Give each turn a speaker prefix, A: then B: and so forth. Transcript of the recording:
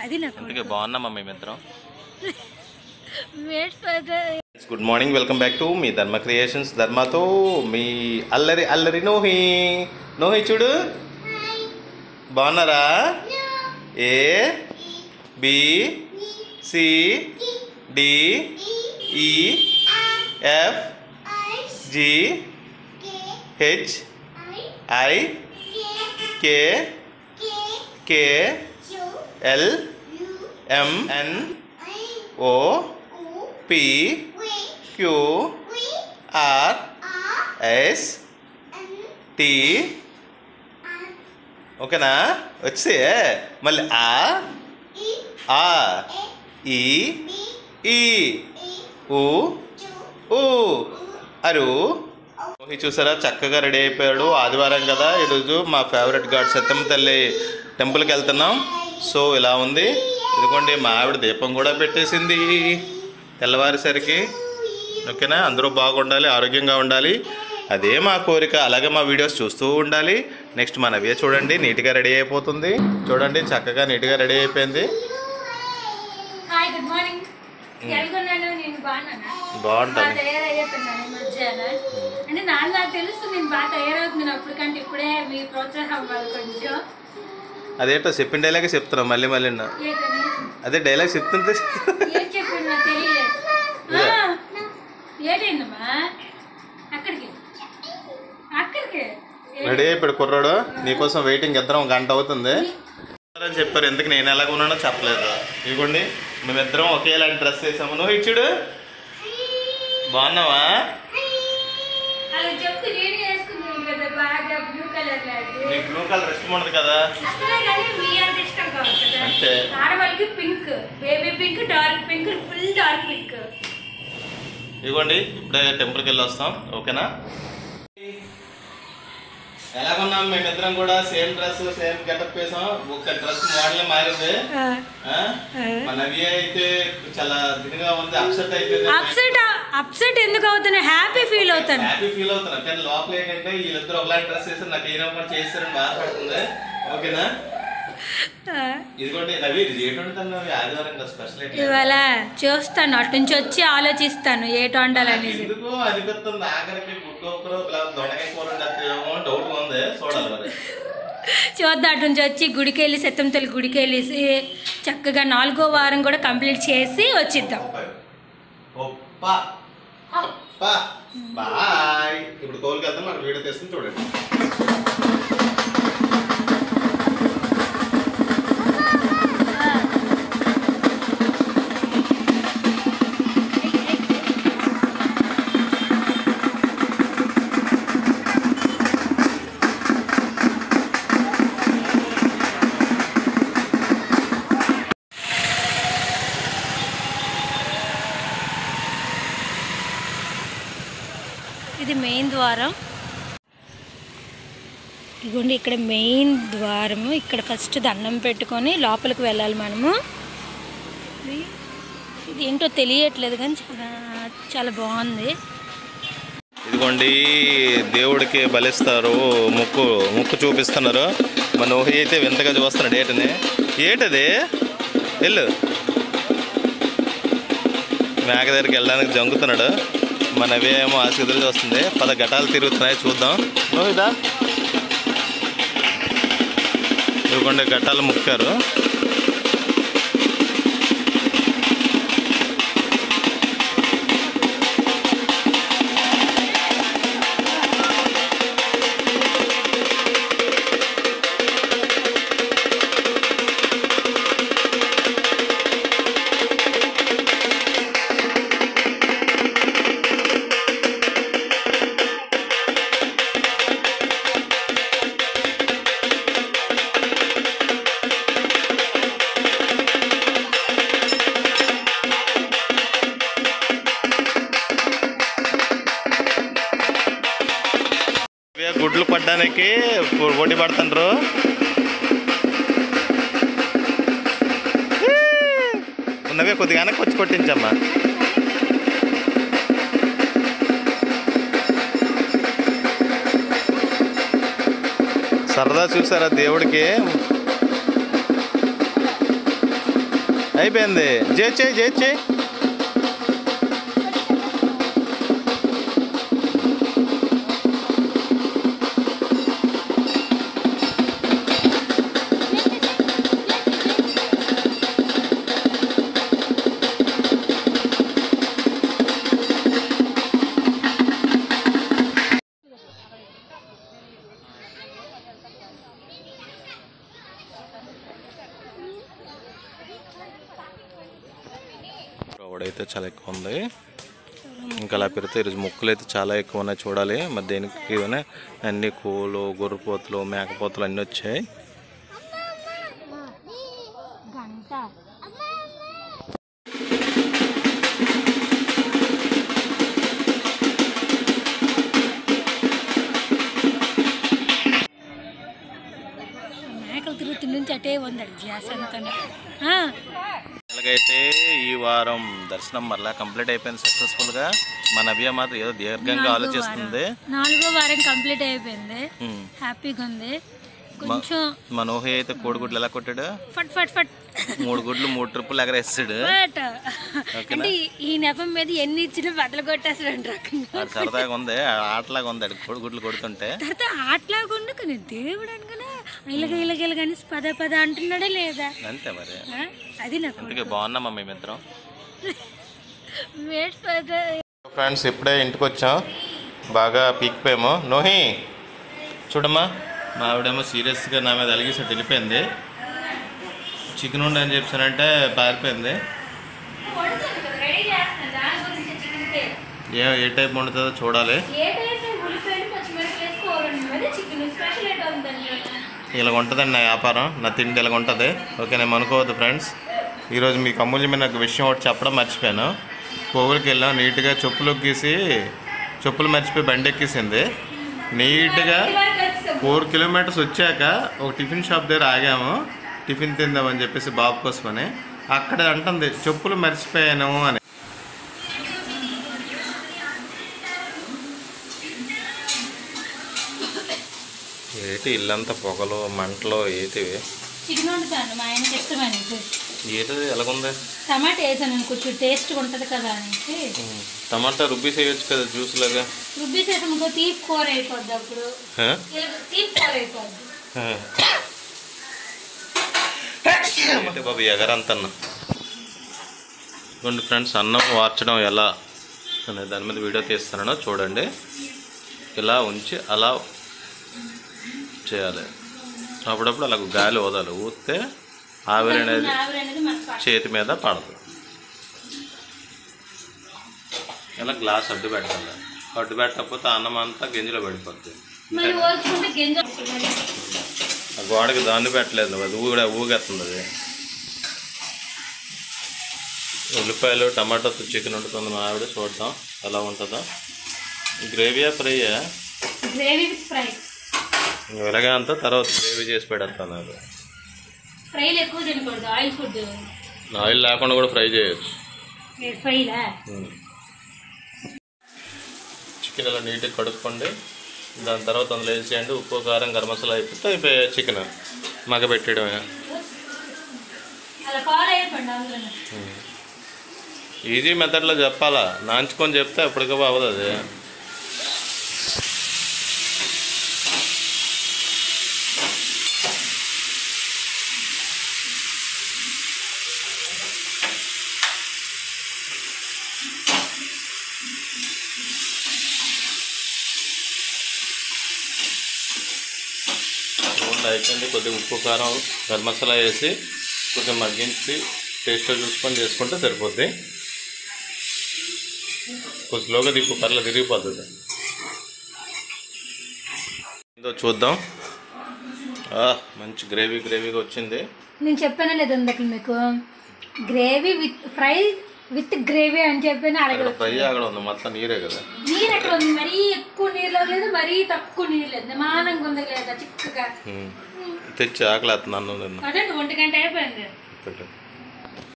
A: అది నాకు
B: అందుకే బాగున్నామా మేమిద్దరం
A: wait for the
B: good morning welcome back to మీ ధర్మ క్రియేషన్స్ ధర్మతో మీ అల్లరి అల్లరి నోహి నోహి చూడు బాగున్నారా A B C D E F G H I K K L M N O P Q R S T ఓకేనా వచ్చే మళ్ళీ ఆ ఆ ఈ ఈ ఊ ఊ అరు మోహి చూసారా చక్కగా రెడీ అయిపోయాడు ఆదివారం కదా ఈరోజు మా ఫేవరెట్ గాడ్ సత్యమ్మ తల్లి టెంపుల్కి వెళ్తున్నాం సో ఇలా ఉంది ఇదిగోండి మా ఆవిడ దీపం కూడా పెట్టేసింది తెల్లవారేసరికి ఓకేనా అందరూ బాగుండాలి ఆరోగ్యంగా ఉండాలి అదే మా కోరిక అలాగే మా వీడియోస్ చూస్తూ ఉండాలి నెక్స్ట్ మన నవ్య చూడండి నీట్గా రెడీ అయిపోతుంది చూడండి చక్కగా నీట్గా రెడీ అయిపోయింది
A: హాయ్ గుడ్ మార్నింగ్ ఎలాగున్నాను నేను బాగున్నానా
B: బాగుంటుంది
A: బాగా తయారయ్యేస్తున్నాను ఈ మధ్యాహ్న అంటే నాన్న నాకు తెలుసు నేను బాగా తయారవుతున్నాను అప్పటికంటే ఇప్పుడే మీ ప్రోత్సాహం అవ్వాలి కొంచెం
B: అదేంటో చెప్పిన డైలాగే చెప్తున్నాం మళ్ళీ మళ్ళీ
A: ఏంటని
B: అదే డైలాగ్ చెప్తుంటే
A: ఏం చెప్పింది నాకు తెలియలేదు ఆ, ఏంటైందమ్మా అక్కడికి అక్కడికి
B: రెడీ అయిపోయాడు కుర్రాడు నీకోసం వెయిటింగ్ ఇద్దరం గంట అవుతుంది అని చెప్పారు ఎందుకు నేను ఎలాగ ఉన్నానో చెప్పలేదు ఇదిగోండి మేమిద్దరం ఒకేలాంటి డ్రెస్ వేసాము నువ్వు ఇచ్చుడు బాగున్నావా
A: అలా చెప్తే నేను వేసుకున్నాను కదా బాగా బ్లూ కలర్ లాంటి
B: నీకు బ్లూ కలర్ ఇష్టం ఉండదు కదా
A: ఇష్టమే కానీ మీ అంత ఇష్టం కాదు కదా
B: అంతే.
A: ఆడవాళ్ళకి pink baby pink dark pink full dark pink
B: ఇదిగోండి ఇప్పుడే టెంపుల్కి వెళ్ళి వస్తాం ఓకేనా ఎలాగున్నాం మేమిద్దరం కూడా సేమ్ డ్రెస్ సేమ్ గెటప్ వేసాం ఒక డ్రెస్ మోడల్ మారింది ఆ? మన నవ్య అయితే చాలా దినగా ఉంది అప్సెట్ అయిపోయింది
A: అప్సెట్ అప్సెట్ ఎందుకు అవుతున్నా హ్యాపీ ఫీల్ అవుతాను
B: హ్యాపీ ఫీల్ అవుతున్నా కానీ లోపల ఏంటంటే వీళ్ళిద్దరు ఒకలాంటి డ్రెస్ వేసి నాకు ఏదో ఒకటి చేస్తారని బాధపడుతుంది ఓకేనా ఇదిగోండి నవి ఇది ఏంటంటే నవి ఆదివారం కదా స్పెషల్ ఏంటి
A: ఇవాళ చూస్తాను అటు నుంచి వచ్చి ఆలోచిస్తాను ఏటి వండాలనేసి
B: ఎందుకు అనిపిస్తుంది ఆఖరికి గుడ్డు ఒకరు దొండకాయ కూర ఉండేమో డౌట్ ఉంది చూడాలి మరి
A: చూద్దాం అటు నుంచి వచ్చి గుడికి వెళ్ళి సత్యంతల్లి గుడికి వెళ్ళేసి చక్కగా నాలుగో వారం కూడా కంప్లీట్ చేసి వచ్చిద్దాం
B: ఒప్ప ఒప్ప బాయ్ ఇప్పుడు కోల్కి వెళ్తాం మన వీడియో తెస్తుంది చూడండి
A: ఇది మెయిన్ ద్వారం ఇదిగోండి ఇక్కడ మెయిన్ ద్వారము ఇక్కడ ఫస్ట్ దండం పెట్టుకొని లోపలికి వెళ్ళాలి మనము ఇది- ఇది ఏంటో తెలియట్లేదు కానీ చాలా చాలా బాగుంది
B: ఇదిగోండి దేవుడికి బలిస్తారు ముక్కు ముక్కు చూపిస్తున్నారు మన ఊహి అయితే వింతగా చూస్తున్నాడు ఏటని ఏటది వెళ్ళు మేక దగ్గరికి వెళ్ళడానికి జంకుతున్నాడు మన అవే ఏమో ఆసుపత్రి చూస్తుంది పద ఘటాలు తిరుగుతున్నాయి చూద్దాం నోహిదా ఇదిగోండి ఘటాలు ముక్కారు ఇవే గుడ్లు పడ్డానికి పో- పోటీ పడుతుండ్రు ఉన్నవే కొద్దిగా వెనక్కి వచ్చి కొట్టించమ్మా సరదా చూసారా దేవుడికి అయిపోయింది చేచ్చే చేచ్చే క్రౌడ్ అయితే చాలా ఎక్కువ ఉంది ఇంకా అలా పెడితే ఈరోజు మొక్కలు అయితే చాలా ఎక్కువ ఉన్నాయి చూడాలి మరి దేనికి ఇవన్నీ అన్ని కోలు గొర్రెపోతులు మేకపోతులు అన్నీ వచ్చాయి
A: గంట మేకలు తిరుగుతు నుంచి అటే ఉంది గ్యాస్ అంతా
B: అలాగైతే ఈ వారం దర్శనం మరలా కంప్లీట్ అయిపోయింది సక్సెస్ఫుల్గా మా నవ్య మాత్రం ఏదో దీర్ఘంగా ఆలోచిస్తుంది
A: నాలుగో వారం కంప్లీట్ అయిపోయింది
B: ఉమ్.
A: హ్యాపీగా ఉంది కొంచెం
B: మా నోహి అయితే కోడిగుడ్లు ఎలా కొట్టాడు
A: ఫట్ ఫట్ ఫట్
B: మూడు గుడ్లు మూడు ట్రిప్పులు ఎగరేస్తాడు
A: ఫట్ అంటే ఈ- ఈ నెపం మీద ఎన్ని ఇచ్చినా బట్టలు కొట్టేస్తాడు రకంగా
B: అది సరదాగా ఉంది ఆ ఆటలాగా ఉంది అది కోడిగుడ్లు కొడుతుంటే
A: తర్వాత ఆటలాగా ఉండు కానీ దేవుడు అనగానే ఇలాగ ఇలాగ ఇలాగని పద పద అంటున్నాడే లేదా
B: అంతే మరి
A: ఆ? అది నాకు
B: అందుకే బాగున్నామా మేమిద్దరం
A: వెయిట్ ఫర్
B: ఫ్రెండ్స్ ఇప్పుడే ఇంటికి వచ్చాం బాగా పీకిపోయాము నోహి చూడమ్మా మా ఆవిడేమో సీరియస్గా నా మీద అలిగేసి వెళ్ళిపోయింది చికెన్ ఉండి అని చెప్పానంటే పారిపోయింది
A: రెడీ చేస్తాను దాని గురించి చికెన్
B: ఏ ఏ టైప్ వండుతుందో చూడాలి
A: ఏ టైప్ ఉల్లిపాయలు పచ్చిమిరపకాయలు వేసుకోవాలండి మరి చికెన్ స్పెషల్ ఏంటో ఉందండి
B: ఇలా ఉంటుందండి నా వ్యాపారం నా తిండి ఇలా ఉంటుంది ఓకే నేను అనుకోవద్దు ఫ్రెండ్స్ ఈరోజు మీకు అమూల్యమైన ఒక విషయం ఒకటి చెప్పడం మర్చిపోయాను కోవిలికి వెళ్ళాం నీట్గా చెప్పులు గీసి చెప్పులు మర్చిపోయి బండి ఎక్కేసింది నీట్గా ఫోర్ కిలోమీటర్స్ వచ్చాక ఒక టిఫిన్ షాప్ దగ్గర ఆగాము టిఫిన్ తిందామని చెప్పేసి బాబు కోసమని అక్కడ అంటుంది చెప్పులు మర్చిపోయాను అని ఏంటి ఇల్లంతా పొగలు మంటలు ఏంటివి
A: చికెన్ వండుతాను మా ఆయనకి ఇష్టమని
B: ఏంటిది ఎలాగుంది
A: టమాటా వేసాను కొంచెం టేస్ట్గా ఉంటుంది కదా అనేసి
B: ఉమ్, టమాటా రుబ్బి చేయొచ్చు కదా జ్యూస్ లాగా
A: రుబ్బేసి ఇంకో తీపి కూర అయిపోద్ది అప్పుడు
B: హ?
A: ఇలా తీపి కూర అయిపోద్ది
B: హ. ఏంటి బాబు ఎగరంతన్న రెండు ఫ్రెండ్స్ అన్నం వార్చడం ఎలా అనే దాని మీద వీడియో తీస్తానో చూడండి ఇలా ఉంచి అలా చేయాలి అప్పుడప్పుడు అలా గాలి వదాలి ఊస్తే ఆవిరి అనేది
A: ఆవిరి అనేది మనకు పట్ట-
B: చేతి మీద పడదు ఇలా గ్లాస్ అడ్డు పెట్టాలి అడ్డు పెట్టకపోతే అన్నం అంతా గింజలో పడిపోద్ది
A: మరి ఓల్చుకుంటే గింజ మరి
B: ఆ గోడకి దాన్ని పెట్టలేదు అది ఊగ ఊగేస్తుంది అది ఉల్లిపాయలు టమాటాతో చికెన్ వండుతుంది మా ఆవిడ చూద్దాం ఎలా ఉంటుందో గ్రేవీయా ఫ్రైయా
A: గ్రేవీ విత్ ఫ్రై
B: ఇలాగే అంతా తర్వాత గ్రేవీ చేసి పెడతాను అది
A: ఫ్రైలు ఎక్కువ తినకూడదు ఆయిల్ ఫుడ్
B: ఆయిల్ లేకుండా కూడా ఫ్రై చేయొచ్చు
A: ఫ్రైలా
B: చికెన్ ఇలా నీట్గా కడుక్కోండి దాని తర్వాత అందులో వేసేయండి ఉప్పు కారం గరం మసాలా అయిపోతే అయిపోయి చికెన్ మగ పెట్టడమే
A: అలా ఫాలో అయిపోండి అందులో
B: ఈజీ మెథడ్లో చెప్పాలా నాంచుకొని చెప్తే అప్పటికప్పుడు అవ్వదు అది నూనె అయిపోయింది కొద్దిగా ఉప్పు కారం గరం మసాలా వేసి కొద్దిగా మగ్గించి టేస్ట్ చూసుకొని చేసుకుంటే సరిపోద్ది కొంచెం స్లోగా దిక్కు పర్ల తిరిగిపోతుంది ఏందో చూద్దాం ఆ, మంచి గ్రేవీ గ్రేవీగా వచ్చింది
A: నేను చెప్పానా లేదు ఇందాక మీకు gravy with fry with gravy అని చెప్పాను
B: అక్కడ
A: అడగదు
B: ఫ్రై అక్కడ ఉంది మొత్తం నీరే కదా
A: నీరు ఎక్కడ ఉంది మరీ ఎక్కువ నీళ్ళు లేదు మరీ తక్కువ నీళ్ళు లేదు నిమానంగా ఉంది లేదా చిక్కగా
B: ఉమ్. తెచ్చి ఆకలి అన్నం తిన్నా
A: అదే ఒంటి గంట అయిపోయింది
B: పెట్టు